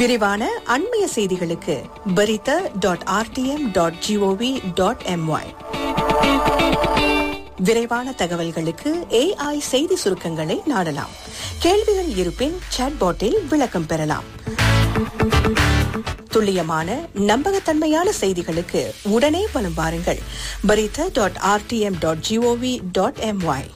விரிவான அண்மைய செய்திகளுக்கு Berita dot RTM dot gov dot my விரைவான தகவல்களுக்கு ஏஐ செய்தி சுருக்கங்களை நாடலாம் கேள்விகள் இருப்பின் சாட்பாட்டில் விளக்கம் பெறலாம் துல்லியமான நம்பகத்தன்மையான செய்திகளுக்கு உடனே வலம் வாருங்கள் Berita dot RTM dot gov dot my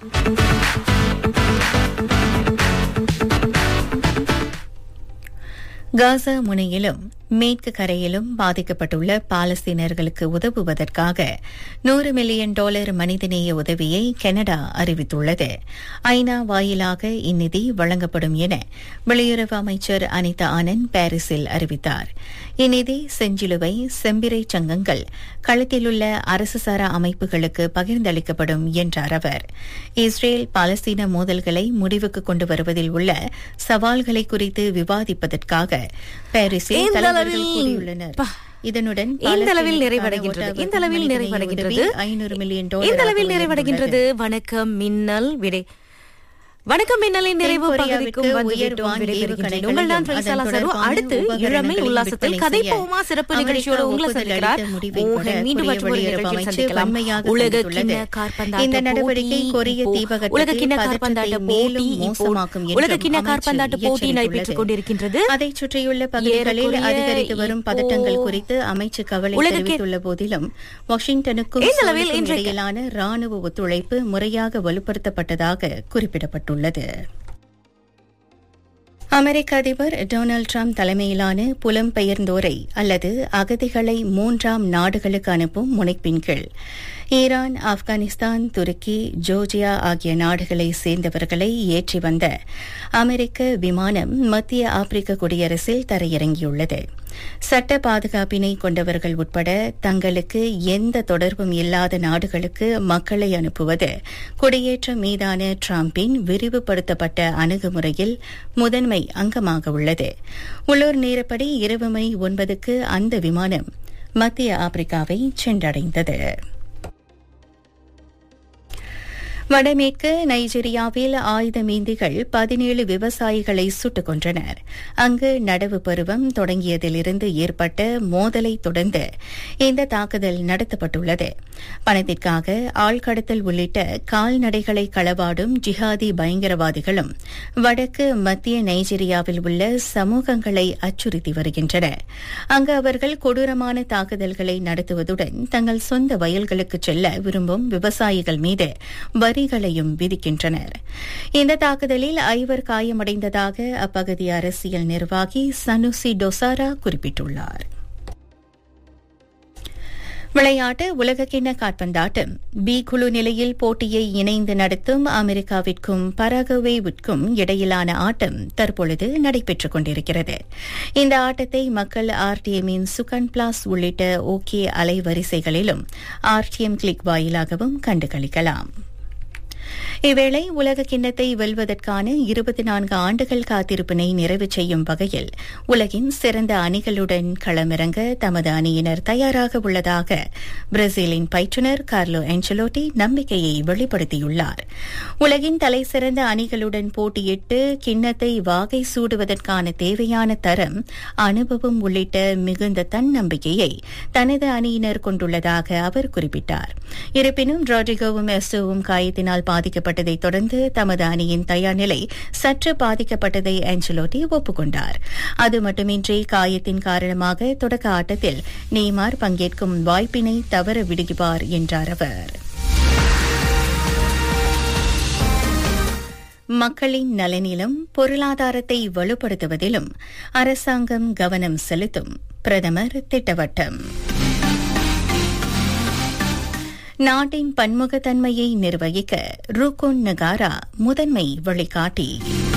Gaza முனையிலும் மேற்கு கரையிலும் பாதிக்கப்பட்டுள்ள பாலஸ்தீனர்களுக்கு உதவுவதற்காக நூறு மில்லியன் டாலர் மனிதநேய உதவியை கனடா அறிவித்துள்ளது ஐநா வாயிலாக இந்நிதி வழங்கப்படும் என வெளியுறவு அமைச்சர் அனிதா ஆனந்த் பாரிஸில் அறிவித்தார் இந்நிதி செஞ்சிலுவை செம்பிரை சங்கங்கள் களத்திலுள்ள அரசு சாரா அமைப்புகளுக்கு பகிர்ந்தளிக்கப்படும் என்றார் அவர் இஸ்ரேல் பாலஸ்தீன மோதல்களை முடிவுக்கு கொண்டு வருவதில் உள்ள சவால்களை குறித்து விவாதிப்பதற்காக பாரிஸில் தலைவர்கள் கூறியுள்ளனர் இதனுடன் இந்த அளவில் நிறைவடைகின்றது இந்த அளவில் நிறைவடைகின்றது ஐநூறு மில்லியன் இந்த அளவில் டாலர் நிறைவடைகின்றது வணக்கம் மின்னல் விடை வணக்கம் மின்னலின் நிறைவு தென்கொரியாவிற்கு பகுதிக்கும் வந்து உயர் விட்டோம். வான் விடைபெறுகின்றேன். ஏவுகணைகளையும் உங்கள் தான் அதன் ஃபைசலா சரு. தொடர்பான அடுத்து இளமை உபகரணங்களையும் உல்லாசத்தில் விற்பனை கதை செய்ய போமா சிறப்பு அமெரிக்கா நிகழ்ச்சியோட உங்களை ஒப்புதல் சந்திக்கிறார் அளித்த முடிவை ஓஹோ, கூட மீண்டும் கொரிய மற்றொரு வெளியுறவு நிகழ்ச்சியில் அமைச்சு சந்திக்கலாம் வன்மையாக உலக கண்டித்துள்ளது. கிண்ண காற்பந்தாட்ட இந்த நடவடிக்கை போட்டி கொரிய இப்போ- தீபகற்பத்தில் உலக கிண்ண பதற்றத்தை காற்பந்தாட்ட மேலும் போட்டி இப்போ மோசமாக்கும் என்றும் உலக கிண்ண அமைச்சு காற்பந்தாட்ட போட்டி எச்சரித்துள்ளது. நடைபெற்றுக் கொண்டிருக்கின்றது அதைச் சுற்றியுள்ள பகுதிகளில் ஏறக்குறைய அதிகரித்து வரும் பதட்டங்கள் இப்போ குறித்து அமைச்சு கவலை உலக கி- தெரிவித்துள்ள போதிலும் வாஷிங்டனுக்கும் இந்த அளவில் சோலுக்கும் இன்றைக்கு- இடையிலான ராணுவ ஒத்துழைப்பு முறையாக வலுப்படுத்தப்பட்டதாக குறிப்பிடப்பட்டுள்ளது அமெரிக்க அதிபர் டொனால்டு டிரம்ப் தலைமையிலான புலம்பெயர்ந்தோரை அல்லது அகதிகளை மூன்றாம் நாடுகளுக்கு அனுப்பும் முனைப்பின் கீழ் ஈரான் ஆப்கானிஸ்தான் துருக்கி ஜோர்ஜியா ஆகிய நாடுகளை சேர்ந்தவர்களை ஏற்றி வந்த அமெரிக்க விமானம் மத்திய ஆப்பிரிக்க குடியரசில் தரையிறங்கியுள்ளது சட்ட பாதுகாப்பினை கொண்டவர்கள் உட்பட தங்களுக்கு எந்த தொடர்பும் இல்லாத நாடுகளுக்கு மக்களை அனுப்புவது குடியேற்றம் மீதான டிரம்பின் விரிவுபடுத்தப்பட்ட அணுகுமுறையில் முதன்மை அங்கமாக உள்ளது உள்ளூர் நேரப்படி இரவு மணி ஒன்பதுக்கு அந்த விமானம் மத்திய ஆப்பிரிக்காவை சென்றடைந்தது வடமேற்கு நைஜீரியாவில் ஆயுதமேந்திகள் பதினேழு விவசாயிகளை சுட்டுக் கொன்றனர் அங்கு நடவு பருவம் தொடங்கியதிலிருந்து ஏற்பட்ட மோதலை தொடர்ந்து இந்த தாக்குதல் நடத்தப்பட்டுள்ளது பணத்திற்காக ஆழ்கடத்தல் உள்ளிட்ட கால்நடைகளை களவாடும் ஜிஹாதி பயங்கரவாதிகளும் வடக்கு மத்திய நைஜீரியாவில் உள்ள சமூகங்களை அச்சுறுத்தி வருகின்றனர் அங்கு அவர்கள் கொடூரமான தாக்குதல்களை நடத்துவதுடன் தங்கள் சொந்த வயல்களுக்கு செல்ல விரும்பும் விவசாயிகள் மீது வரிகளையும் விதிக்கின்றனர் இந்த தாக்குதலில் ஐவர் காயமடைந்ததாக அப்பகுதி அரசியல் நிர்வாகி சனுசி டொசாரா குறிப்பிட்டுள்ளார் விளையாட்டு உலகக்கிண்ண காற்பந்தாட்டம் பி குழு நிலையில் போட்டியை இணைந்து நடத்தும் அமெரிக்காவிற்கும் பராகுவேவிற்கும் இடையிலான ஆட்டம் தற்பொழுது நடைபெற்றுக் கொண்டிருக்கிறது இந்த ஆட்டத்தை மக்கள் ஆர்டிஎம்மின் சுகன் பிளாஸ் உள்ளிட்ட ஓகே அலைவரிசைகளிலும் ஆர்டிஎம் கிளிக் வாயிலாகவும் கண்டுகளிக்கலாம் இவ்வேளை உலக கிண்ணத்தை வெல்வதற்கான இருபத்தி நான்கு ஆண்டுகள் காத்திருப்பினை நிறைவு செய்யும் வகையில் உலகின் சிறந்த அணிகளுடன் களமிறங்க தமது அணியினர் தயாராக உள்ளதாக பிரேசிலின் பயிற்றுநர் கார்லோ என்சலோட்டி நம்பிக்கையை வெளிப்படுத்தியுள்ளார் உலகின் தலைசிறந்த அணிகளுடன் போட்டியிட்டு கிண்ணத்தை வாகை சூடுவதற்கான தேவையான தரம் அனுபவம் உள்ளிட்ட மிகுந்த தன்னம்பிக்கையை தனது அணியினர் கொண்டுள்ளதாக அவர் குறிப்பிட்டார் இருப்பினும் ராட்ரிகோவும் எஸ்டோவும் காயத்தினால் பாதிக்கப்பட்டதை தொடர்ந்து தமது அணியின் தயார் நிலை சற்று பாதிக்கப்பட்டதை ஆஞ்சலோட்டி ஒப்புக்கொண்டார் அது மட்டுமின்றி காயத்தின் காரணமாக தொடக்க ஆட்டத்தில் நெய்மார் பங்கேற்கும் வாய்ப்பினை தவற விடுகிறார் என்றார் அவர் மக்களின் நலனிலும் பொருளாதாரத்தை வலுப்படுத்துவதிலும் அரசாங்கம் கவனம் செலுத்தும் பிரதமர் திட்டவட்டம் நாட்டின் பன்முகத்தன்மையை நிர்வகிக்க ருக்குன் நகாரா முதன்மை வழிகாட்டி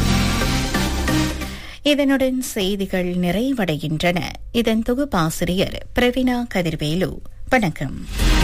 இதனுடன் செய்திகள் நிறைவடைகின்றன இதன் தொகுப்பாசிரியர் பிரவீனா கதிர்வேலு வணக்கம்